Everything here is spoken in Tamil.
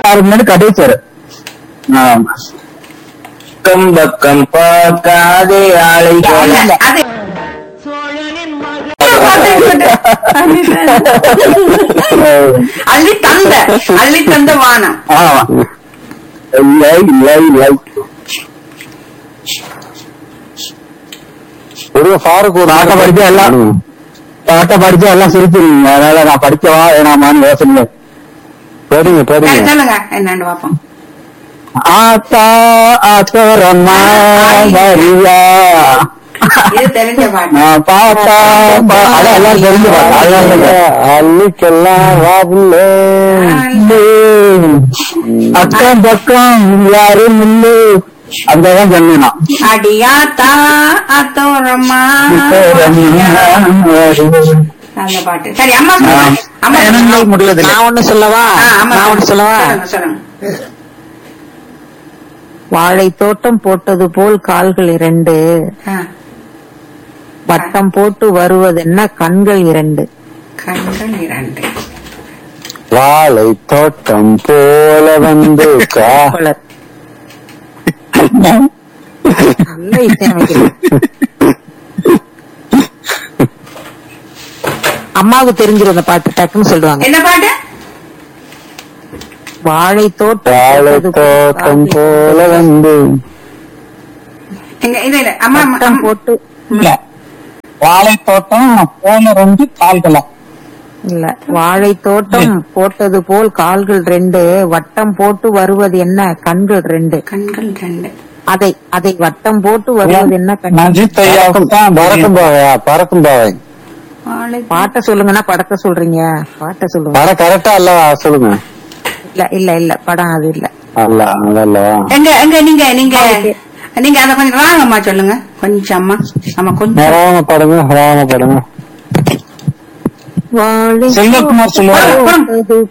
அதுக்கு முன்னாடி கடைசி வரும் ஆமா பக்கம் பக்கம் பார்க்காதே ஆளை போல இல்ல, அது அள்ளி தந்த அள்ளி தந்த வானம் ஆமா இல்லை இல்லை இல்லை ஒரு ஃபாருக்கு ஒரு பாட்டை படிச்சா எல்லாம் பாட்டை படிச்சா எல்லாம் சிரிச்சிருவீங்க அதனால நான் படிக்கவா வேணாமான்னு யோசனை படிங்க சரி, படிங்க சொல்லுங்க என்னன்னு பாப்போம் ஆத்தா ஆத்தோரம்மா வரியா இது தெரிஞ்ச பாட்டு நான் பார்த்தா பா- அதான் எல்லாம் தெரிஞ்சு பாட்டு அதெல்லாம் இல்லை. அள்ளிக்கெல்லாம் வாபுல்ல அக்கம் பக்கம் யாரும் இல்லை அங்கதான் சொன்னேன் நான். அடியாத்தா அத்தோரம்மா ஆத்தோரம்மா வரியா. அந்த பாட்டு சரி அம்மா சொல்லுங்க அம்மா எனக்கு முடியல நான் ஒண்ணு சொல்லவா ஆ, அம்மா நான் ஒண்ணு சொல்லவா சொல்லுங்க சொல்லுங்க வாழை தோட்டம் போட்டது போல் கால்கள் இரண்டு ஆ, வட்டம் போட்டு வருவதென்ன கண்கள் இரண்டு கண்கள் இரண்டு வாழை தோட்டம் போல வந்து கா பலர். நல்ல இசையமைக்கிறேன் அம்மாவுக்கு தெரிஞ்சிரும் அந்த பாட்டு டக்குன்னு சொல்லுவாங்க என்ன பாட்டு வாழை தோட்டம் வாழை போட்டது போல் தோட்டம் கால்கள் போல வந்து இங்க இல்ல இல்ல அம்மா அம்மா, வட்டம் அம்மா போட்டு இல்ல வாழை தோட்டம் போன ரெண்டு கால்களா இல்ல வாழை தோட்டம் போட்டது போல் கால்கள் ரெண்டு வட்டம் போட்டு வருவது என்ன கண்கள் ரெண்டு கண்கள் ரெண்டு அதை அதை வட்டம் போட்டு வருவது என்ன கண்கள் மஜித் ஐயாவுக்கு தான் பறக்கும் பாவையா பறக்கும் பாவை வாழை பாட்டை சொல்லுங்கன்னா படத்தை சொல்றீங்க பாட்டை சொல்லுங்க படம் கரெக்டா இல்ல சொல்லுங்க இல்ல இல்ல இல்ல படம் அது இல்ல அல்ல அதல்லவா எங்க எங்க நீங்க நீங்க நீங்க அத கொஞ்சம் ராங்கம்மா சொல்லுங்க கொஞ்சம் அம்மா அம்மா கொஞ்சம் ராம படங்க ராம படங்க வாழை செல்வகுமார் சொல்லுவாரு தோட்டது